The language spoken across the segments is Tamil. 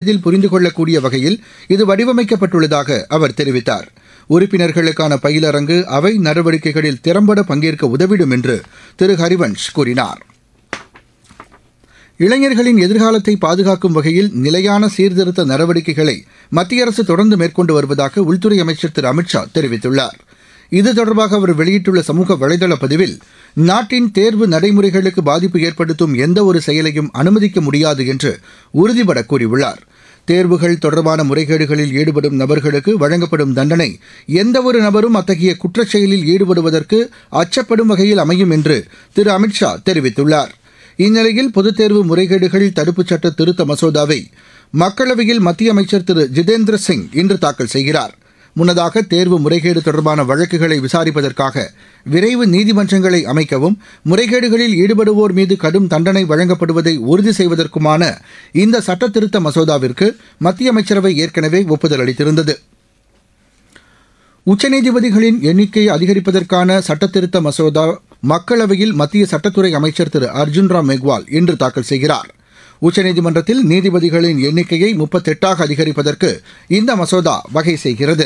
எளிதில் புரிந்து கொள்ளக்கூடிய வகையில் இது வடிவமைக்கப்பட்டுள்ளதாக அவர் தெரிவித்தார் உறுப்பினர்களுக்கான பயிலரங்கு அவை நடவடிக்கைகளில் திறம்பட பங்கேற்க உதவிடும் என்று திரு ஹரிவன்ஷ் கூறினார் இளைஞர்களின் எதிர்காலத்தை பாதுகாக்கும் வகையில் நிலையான சீர்திருத்த நடவடிக்கைகளை மத்திய அரசு தொடர்ந்து மேற்கொண்டு வருவதாக உள்துறை அமைச்சர் திரு அமித்ஷா தெரிவித்துள்ளார் இது தொடர்பாக அவர் வெளியிட்டுள்ள சமூக வலைதள பதிவில் நாட்டின் தேர்வு நடைமுறைகளுக்கு பாதிப்பு ஏற்படுத்தும் எந்த ஒரு செயலையும் அனுமதிக்க முடியாது என்று உறுதிபட கூறியுள்ளார் தேர்வுகள் தொடர்பான முறைகேடுகளில் ஈடுபடும் நபர்களுக்கு வழங்கப்படும் தண்டனை எந்தவொரு நபரும் அத்தகைய குற்றச் செயலில் ஈடுபடுவதற்கு அச்சப்படும் வகையில் அமையும் என்று திரு அமித்ஷா தெரிவித்துள்ளார் இந்நிலையில் பொதுத் தேர்வு முறைகேடுகள் தடுப்புச் சட்ட திருத்த மசோதாவை மக்களவையில் மத்திய அமைச்சர் திரு ஜிதேந்திர சிங் இன்று தாக்கல் செய்கிறார் முன்னதாக தேர்வு முறைகேடு தொடர்பான வழக்குகளை விசாரிப்பதற்காக விரைவு நீதிமன்றங்களை அமைக்கவும் முறைகேடுகளில் ஈடுபடுவோர் மீது கடும் தண்டனை வழங்கப்படுவதை உறுதி செய்வதற்குமான இந்த சட்ட திருத்த மசோதாவிற்கு மத்திய அமைச்சரவை ஏற்கனவே ஒப்புதல் அளித்திருந்தது உச்சநீதிபதிகளின் எண்ணிக்கையை அதிகரிப்பதற்கான சட்டத்திருத்த மசோதா மக்களவையில் மத்திய சட்டத்துறை அமைச்சர் திரு அர்ஜுன் ராம் மெக்வால் இன்று தாக்கல் செய்கிறார் உச்சநீதிமன்றத்தில் நீதிபதிகளின் எண்ணிக்கையை முப்பத்தெட்டாக அதிகரிப்பதற்கு இந்த மசோதா வகை செய்கிறது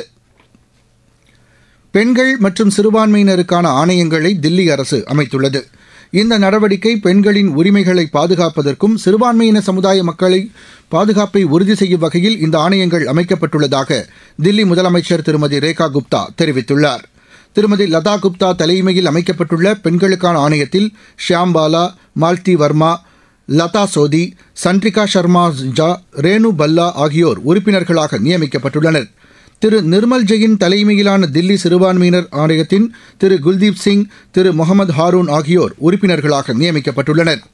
பெண்கள் மற்றும் சிறுபான்மையினருக்கான ஆணையங்களை தில்லி அரசு அமைத்துள்ளது இந்த நடவடிக்கை பெண்களின் உரிமைகளை பாதுகாப்பதற்கும் சிறுபான்மையின சமுதாய மக்களை பாதுகாப்பை உறுதி செய்யும் வகையில் இந்த ஆணையங்கள் அமைக்கப்பட்டுள்ளதாக தில்லி முதலமைச்சர் திருமதி ரேகா குப்தா தெரிவித்துள்ளார் திருமதி லதா குப்தா தலைமையில் அமைக்கப்பட்டுள்ள பெண்களுக்கான ஆணையத்தில் ஷியாம்பாலா மால்தி வர்மா லதா சோதி சன்ட்ரிகா சர்மா ஜா ரேணு பல்லா ஆகியோர் உறுப்பினர்களாக நியமிக்கப்பட்டுள்ளனர் திரு நிர்மல் ஜெயின் தலைமையிலான தில்லி சிறுபான்மையினர் ஆணையத்தின் திரு குல்தீப் சிங் திரு முகமது ஹாரூன் ஆகியோர் உறுப்பினர்களாக நியமிக்கப்பட்டுள்ளனர்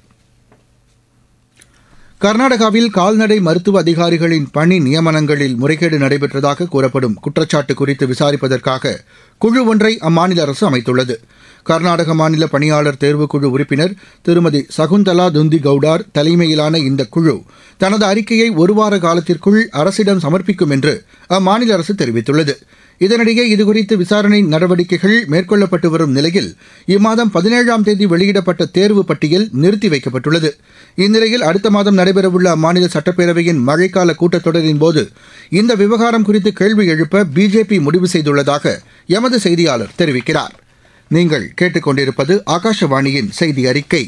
கர்நாடகாவில் கால்நடை மருத்துவ அதிகாரிகளின் பணி நியமனங்களில் முறைகேடு நடைபெற்றதாக கூறப்படும் குற்றச்சாட்டு குறித்து விசாரிப்பதற்காக குழு ஒன்றை அம்மாநில அரசு அமைத்துள்ளது கர்நாடக மாநில பணியாளர் தேர்வுக்குழு உறுப்பினர் திருமதி சகுந்தலா துந்தி கவுடார் தலைமையிலான இந்த குழு தனது அறிக்கையை ஒருவார காலத்திற்குள் அரசிடம் சமர்ப்பிக்கும் என்று அம்மாநில அரசு தெரிவித்துள்ளது இதனிடையே இதுகுறித்து விசாரணை நடவடிக்கைகள் மேற்கொள்ளப்பட்டு வரும் நிலையில் இம்மாதம் பதினேழாம் தேதி வெளியிடப்பட்ட தேர்வு பட்டியல் நிறுத்தி வைக்கப்பட்டுள்ளது இந்நிலையில் அடுத்த மாதம் நடைபெறவுள்ள அம்மாநில சட்டப்பேரவையின் மழைக்கால கூட்டத்தொடரின் போது இந்த விவகாரம் குறித்து கேள்வி எழுப்ப பிஜேபி முடிவு செய்துள்ளதாக எமது செய்தியாளர் தெரிவிக்கிறார் நீங்கள் கேட்டுக்கொண்டிருப்பது ஆகாஷவாணியின் செய்தி அறிக்கை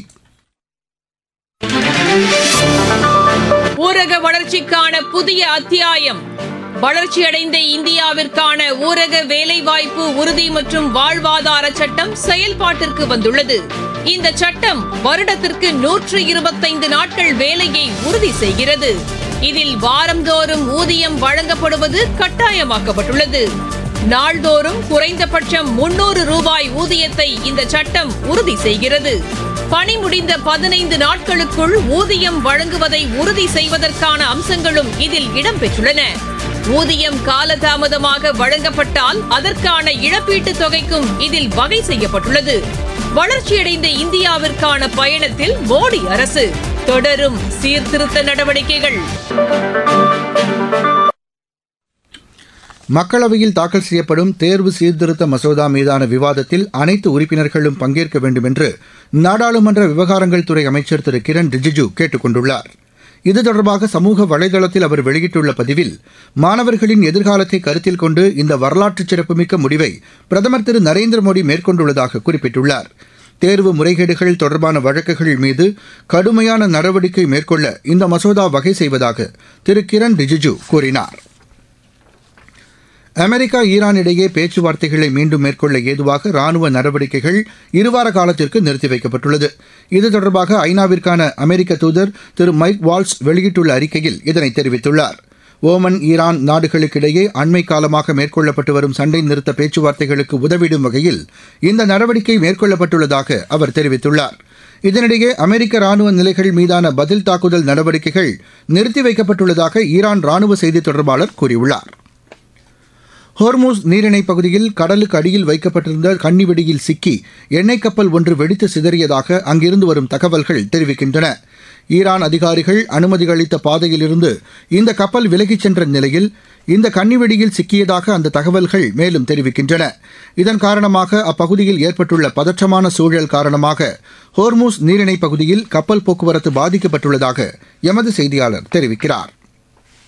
ஊரக வளர்ச்சிக்கான புதிய அத்தியாயம் வளர்ச்சியடைந்த இந்தியாவிற்கான ஊரக வேலைவாய்ப்பு உறுதி மற்றும் வாழ்வாதார சட்டம் செயல்பாட்டிற்கு வந்துள்ளது இந்த சட்டம் வருடத்திற்கு நூற்று இருபத்தைந்து நாட்கள் வேலையை உறுதி செய்கிறது இதில் வாரந்தோறும் ஊதியம் வழங்கப்படுவது கட்டாயமாக்கப்பட்டுள்ளது நாள்தோறும் குறைந்தபட்சம் முன்னூறு ரூபாய் ஊதியத்தை இந்த சட்டம் உறுதி செய்கிறது பணி முடிந்த பதினைந்து நாட்களுக்குள் ஊதியம் வழங்குவதை உறுதி செய்வதற்கான அம்சங்களும் இதில் இடம்பெற்றுள்ளன ஊதியம் காலதாமதமாக வழங்கப்பட்டால் அதற்கான இழப்பீட்டுத் தொகைக்கும் இதில் வகை செய்யப்பட்டுள்ளது வளர்ச்சியடைந்த இந்தியாவிற்கான பயணத்தில் மோடி அரசு தொடரும் சீர்திருத்த நடவடிக்கைகள் மக்களவையில் தாக்கல் செய்யப்படும் தேர்வு சீர்திருத்த மசோதா மீதான விவாதத்தில் அனைத்து உறுப்பினர்களும் பங்கேற்க வேண்டும் என்று நாடாளுமன்ற விவகாரங்கள் துறை அமைச்சர் திரு கிரண் ரிஜிஜு கேட்டுக் கொண்டுள்ளார் இது தொடர்பாக சமூக வலைதளத்தில் அவர் வெளியிட்டுள்ள பதிவில் மாணவர்களின் எதிர்காலத்தை கருத்தில் கொண்டு இந்த வரலாற்று சிறப்புமிக்க முடிவை பிரதமர் திரு நரேந்திர மோடி மேற்கொண்டுள்ளதாக குறிப்பிட்டுள்ளார் தேர்வு முறைகேடுகள் தொடர்பான வழக்குகள் மீது கடுமையான நடவடிக்கை மேற்கொள்ள இந்த மசோதா வகை செய்வதாக திரு கிரண் ரிஜிஜு கூறினார் அமெரிக்கா ஈரான் இடையே பேச்சுவார்த்தைகளை மீண்டும் மேற்கொள்ள ஏதுவாக ராணுவ நடவடிக்கைகள் இருவார காலத்திற்கு நிறுத்தி வைக்கப்பட்டுள்ளது இது தொடர்பாக ஐநாவிற்கான அமெரிக்க தூதர் திரு மைக் வால்ஸ் வெளியிட்டுள்ள அறிக்கையில் இதனை தெரிவித்துள்ளார் ஓமன் ஈரான் நாடுகளுக்கிடையே அண்மை காலமாக மேற்கொள்ளப்பட்டு வரும் சண்டை நிறுத்த பேச்சுவார்த்தைகளுக்கு உதவிடும் வகையில் இந்த நடவடிக்கை மேற்கொள்ளப்பட்டுள்ளதாக அவர் தெரிவித்துள்ளார் இதனிடையே அமெரிக்க ராணுவ நிலைகள் மீதான பதில் தாக்குதல் நடவடிக்கைகள் நிறுத்தி வைக்கப்பட்டுள்ளதாக ஈரான் ராணுவ செய்தி தொடர்பாளர் கூறியுள்ளார் ஹோர்மூஸ் நீரிணைப் பகுதியில் கடலுக்கு அடியில் வைக்கப்பட்டிருந்த கன்னிவெடியில் சிக்கி எண்ணெய் கப்பல் ஒன்று வெடித்து சிதறியதாக அங்கிருந்து வரும் தகவல்கள் தெரிவிக்கின்றன ஈரான் அதிகாரிகள் அனுமதி அளித்த பாதையிலிருந்து இந்த கப்பல் விலகிச் சென்ற நிலையில் இந்த கன்னிவெடியில் சிக்கியதாக அந்த தகவல்கள் மேலும் தெரிவிக்கின்றன இதன் காரணமாக அப்பகுதியில் ஏற்பட்டுள்ள பதற்றமான சூழல் காரணமாக ஹோர்மூஸ் நீரிணைப் பகுதியில் கப்பல் போக்குவரத்து பாதிக்கப்பட்டுள்ளதாக எமது செய்தியாளர் தெரிவிக்கிறார்